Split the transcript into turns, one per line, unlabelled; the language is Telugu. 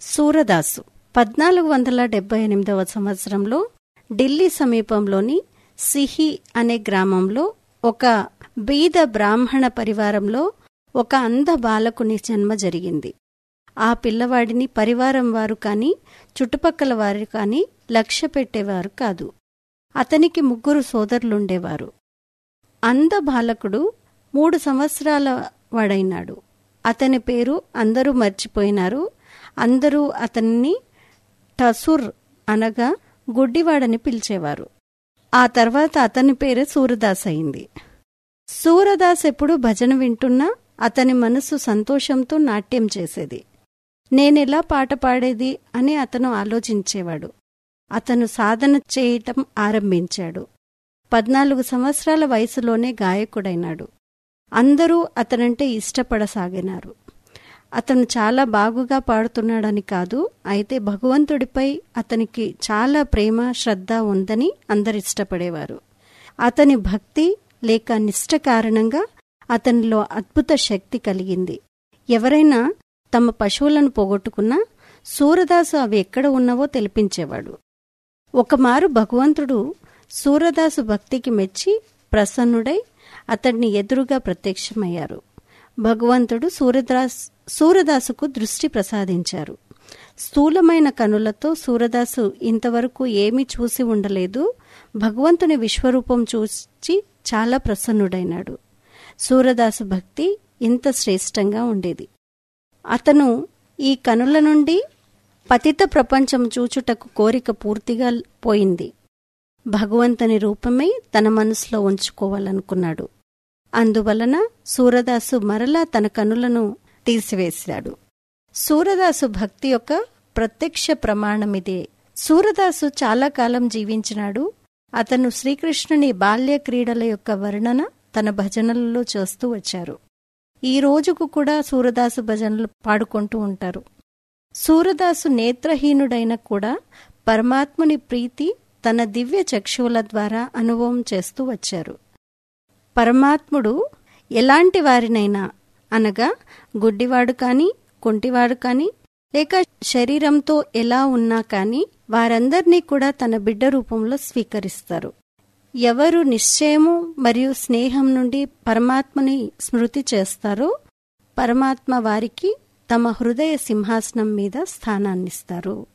సూరదాసు పద్నాలుగు వందల డెబ్బై ఎనిమిదవ సంవత్సరంలో ఢిల్లీ సమీపంలోని సిహి అనే గ్రామంలో ఒక బీద బ్రాహ్మణ పరివారంలో ఒక అంధ బాలకుని జన్మ జరిగింది ఆ పిల్లవాడిని పరివారం వారు కాని చుట్టుపక్కల వారు కాని లక్ష్య పెట్టేవారు కాదు అతనికి ముగ్గురు సోదరులుండేవారు అంధ బాలకుడు మూడు సంవత్సరాల వాడైనాడు అతని పేరు అందరూ మర్చిపోయినారు అందరూ అతన్ని టసుర్ అనగా గుడ్డివాడని పిలిచేవారు ఆ తర్వాత అతని పేరు సూరదాస్ అయింది సూరదాస్ ఎప్పుడు భజన వింటున్నా అతని మనసు సంతోషంతో నాట్యం చేసేది నేనెలా పాట పాడేది అని అతను ఆలోచించేవాడు అతను సాధన చేయటం ఆరంభించాడు పద్నాలుగు సంవత్సరాల వయసులోనే గాయకుడైనాడు అందరూ అతనంటే ఇష్టపడసాగినారు అతను చాలా బాగుగా పాడుతున్నాడని కాదు అయితే భగవంతుడిపై అతనికి చాలా ప్రేమ శ్రద్ధ ఉందని అందరు ఇష్టపడేవారు అతని భక్తి లేక నిష్ట కారణంగా అతనిలో అద్భుత శక్తి కలిగింది ఎవరైనా తమ పశువులను పోగొట్టుకున్నా సూరదాసు అవి ఎక్కడ ఉన్నవో తెలిపించేవాడు ఒకమారు భగవంతుడు సూరదాసు భక్తికి మెచ్చి ప్రసన్నుడై అతడిని ఎదురుగా ప్రత్యక్షమయ్యారు భగవంతుడు సూరదాస్ సూరదాసుకు దృష్టి ప్రసాదించారు స్థూలమైన కనులతో సూరదాసు ఇంతవరకు ఏమీ చూసి ఉండలేదు భగవంతుని విశ్వరూపం చూచి చాలా ప్రసన్నుడైనాడు సూరదాసు భక్తి ఇంత శ్రేష్టంగా ఉండేది అతను ఈ కనుల నుండి పతిత ప్రపంచం చూచుటకు కోరిక పూర్తిగా పోయింది భగవంతుని రూపమై తన మనసులో ఉంచుకోవాలనుకున్నాడు అందువలన సూరదాసు మరలా తన కనులను తీసివేశాడు సూరదాసు భక్తి యొక్క ప్రత్యక్ష ప్రమాణమిదే సూరదాసు చాలా కాలం జీవించినాడు అతను శ్రీకృష్ణుని బాల్య క్రీడల యొక్క వర్ణన తన భజనలలో చేస్తూ వచ్చారు ఈ రోజుకు కూడా సూరదాసు భజనలు పాడుకుంటూ ఉంటారు సూరదాసు నేత్రహీనుడైన కూడా పరమాత్ముని ప్రీతి తన దివ్య చక్షువుల ద్వారా అనుభవం చేస్తూ వచ్చారు పరమాత్ముడు ఎలాంటి వారినైనా అనగా గుడ్డివాడు కాని కుంటివాడు కాని లేక శరీరంతో ఎలా ఉన్నా కాని వారందర్నీ కూడా తన బిడ్డ రూపంలో స్వీకరిస్తారు ఎవరు నిశ్చయము మరియు స్నేహం నుండి పరమాత్మని స్మృతి చేస్తారో పరమాత్మ వారికి తమ హృదయ సింహాసనం మీద స్థానాన్నిస్తారు